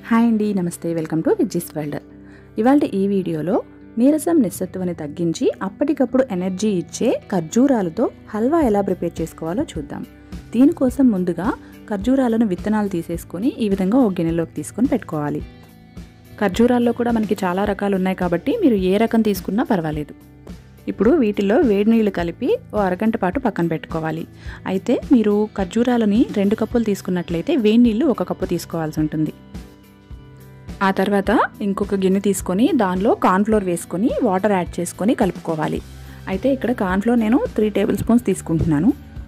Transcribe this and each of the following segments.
hi అండి నమస్తే welcome to విజ్జిస్ world ఇవాళ ఈ వీడియోలో నీరసం నిస్సత్తువని తగ్గించి అప్పటికప్పుడు ఎనర్జీ ఇచ్చే ఖర్జూరాలతో హల్వా ఎలా ప్రిపేర్ చేసుకోవాలో చూద్దాం దీనికోసం ముందుగా ఖర్జూరాలను విత్తనాలు తీసేసుకొని ఈ విధంగా ఒక గిన్నెలోకి తీసుకొని పెట్టుకోవాలి ఖర్జూరాల్లో కూడా మనకి చాలా రకాలు ఉన్నాయి కాబట్టి మీరు ఏ రకం తీసుకున్నా పర్వాలేదు ఇప్పుడు వీటిలో వేడి నీళ్ళు కలిపి ఓ అరగంట పాటు పక్కన పెట్టుకోవాలి అయితే మీరు ఖర్జూరాలని రెండు కప్పులు తీసుకున్నట్లయితే వేడి నీళ్ళు ఒక కప్పు తీసుకోవాల్సి ఉంటుంది ఆ తర్వాత ఇంకొక గిన్నె తీసుకొని దానిలో కార్న్ఫ్లోర్ వేసుకొని వాటర్ యాడ్ చేసుకొని కలుపుకోవాలి అయితే ఇక్కడ కార్న్ఫ్లోర్ నేను త్రీ టేబుల్ స్పూన్స్ తీసుకుంటున్నాను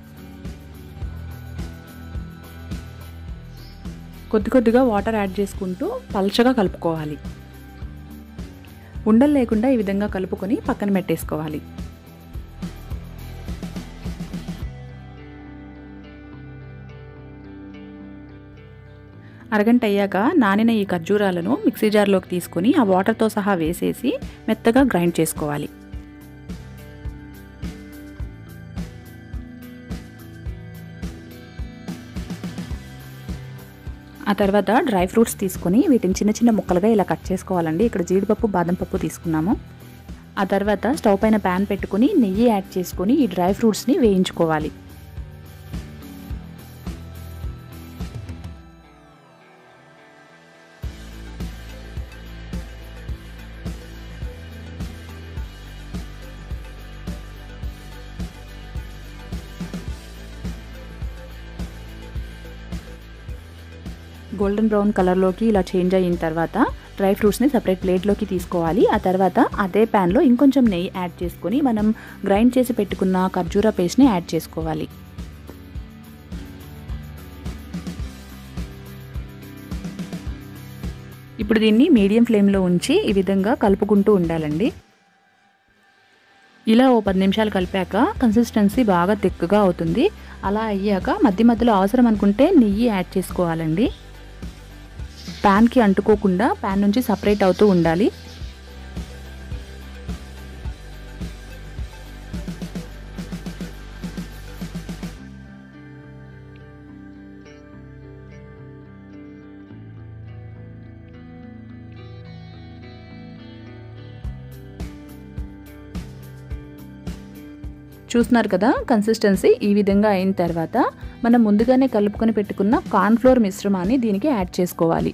కొద్ది కొద్దిగా వాటర్ యాడ్ చేసుకుంటూ పల్చగా కలుపుకోవాలి ఉండలు లేకుండా ఈ విధంగా కలుపుకొని పక్కన పెట్టేసుకోవాలి అరగంట అయ్యాక నానిన ఈ ఖర్జూరాలను మిక్సీ జార్లోకి తీసుకొని ఆ వాటర్తో సహా వేసేసి మెత్తగా గ్రైండ్ చేసుకోవాలి ఆ తర్వాత డ్రై ఫ్రూట్స్ తీసుకొని వీటిని చిన్న చిన్న ముక్కలుగా ఇలా కట్ చేసుకోవాలండి ఇక్కడ జీడిపప్పు బాదం పప్పు తీసుకున్నాము ఆ తర్వాత స్టవ్ పైన ప్యాన్ పెట్టుకుని నెయ్యి యాడ్ చేసుకొని ఈ డ్రై ఫ్రూట్స్ని వేయించుకోవాలి గోల్డెన్ బ్రౌన్ కలర్లోకి ఇలా చేంజ్ అయిన తర్వాత డ్రై ఫ్రూట్స్ని సపరేట్ ప్లేట్లోకి తీసుకోవాలి ఆ తర్వాత అదే ప్యాన్లో ఇంకొంచెం నెయ్యి యాడ్ చేసుకొని మనం గ్రైండ్ చేసి పెట్టుకున్న ఖర్జూరా పేస్ట్ని యాడ్ చేసుకోవాలి ఇప్పుడు దీన్ని మీడియం ఫ్లేమ్లో ఉంచి ఈ విధంగా కలుపుకుంటూ ఉండాలండి ఇలా ఓ పది నిమిషాలు కలిపాక కన్సిస్టెన్సీ బాగా తిక్కుగా అవుతుంది అలా అయ్యాక మధ్య మధ్యలో అవసరం అనుకుంటే నెయ్యి యాడ్ చేసుకోవాలండి ప్యాన్కి అంటుకోకుండా ప్యాన్ నుంచి సపరేట్ అవుతూ ఉండాలి చూస్తున్నారు కదా కన్సిస్టెన్సీ ఈ విధంగా అయిన తర్వాత మనం ముందుగానే కలుపుకొని పెట్టుకున్న కార్న్ఫ్లోర్ మిశ్రమాన్ని దీనికి యాడ్ చేసుకోవాలి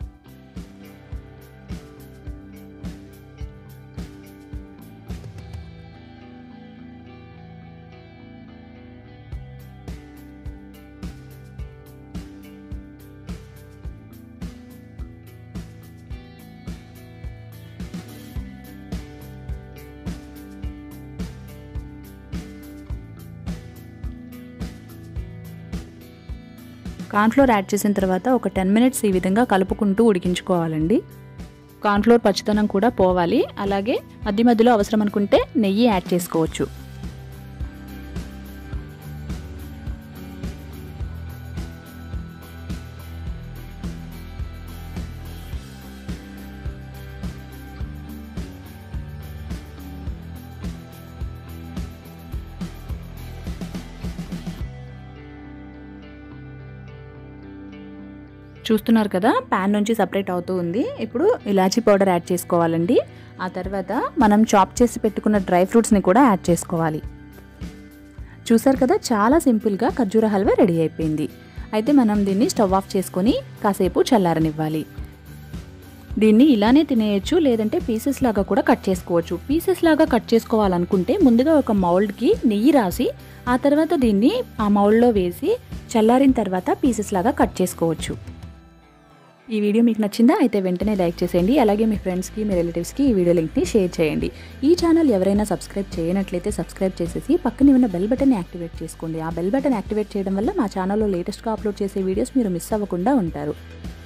కార్న్ఫ్లోర్ యాడ్ చేసిన తర్వాత ఒక టెన్ మినిట్స్ ఈ విధంగా కలుపుకుంటూ ఉడికించుకోవాలండి కార్న్ఫ్లోర్ పచ్చితనం కూడా పోవాలి అలాగే మధ్య మధ్యలో అవసరం అనుకుంటే నెయ్యి యాడ్ చేసుకోవచ్చు చూస్తున్నారు కదా ప్యాన్ నుంచి సపరేట్ అవుతూ ఉంది ఇప్పుడు ఇలాచీ పౌడర్ యాడ్ చేసుకోవాలండి ఆ తర్వాత మనం చాప్ చేసి పెట్టుకున్న డ్రై ఫ్రూట్స్ని కూడా యాడ్ చేసుకోవాలి చూసారు కదా చాలా సింపుల్గా ఖర్జూర హల్వా రెడీ అయిపోయింది అయితే మనం దీన్ని స్టవ్ ఆఫ్ చేసుకొని కాసేపు చల్లారనివ్వాలి దీన్ని ఇలానే తినేయచ్చు లేదంటే పీసెస్ లాగా కూడా కట్ చేసుకోవచ్చు పీసెస్ లాగా కట్ చేసుకోవాలనుకుంటే ముందుగా ఒక మౌల్డ్కి నెయ్యి రాసి ఆ తర్వాత దీన్ని ఆ మౌల్డ్లో వేసి చల్లారిన తర్వాత పీసెస్ లాగా కట్ చేసుకోవచ్చు ఈ వీడియో మీకు నచ్చిందా అయితే వెంటనే లైక్ చేసేయండి అలాగే మీ ఫ్రెండ్స్కి మీ రిలేటివ్స్కి ఈ వీడియో లింక్ని షేర్ చేయండి ఈ ఛానల్ ఎవరైనా సబ్స్క్రైబ్ చేయనట్లయితే సబ్స్క్రైబ్ చేసేసి పక్కనే ఉన్న బెల్ బటన్ యాక్టివేట్ చేసుకోండి ఆ బెల్ బటన్ యాక్టివేట్ చేయడం వల్ల మా ఛానల్లో లేటెస్ట్గా అప్లోడ్ చేసే వీడియోస్ మీరు మిస్ అవ్వకుండా ఉంటారు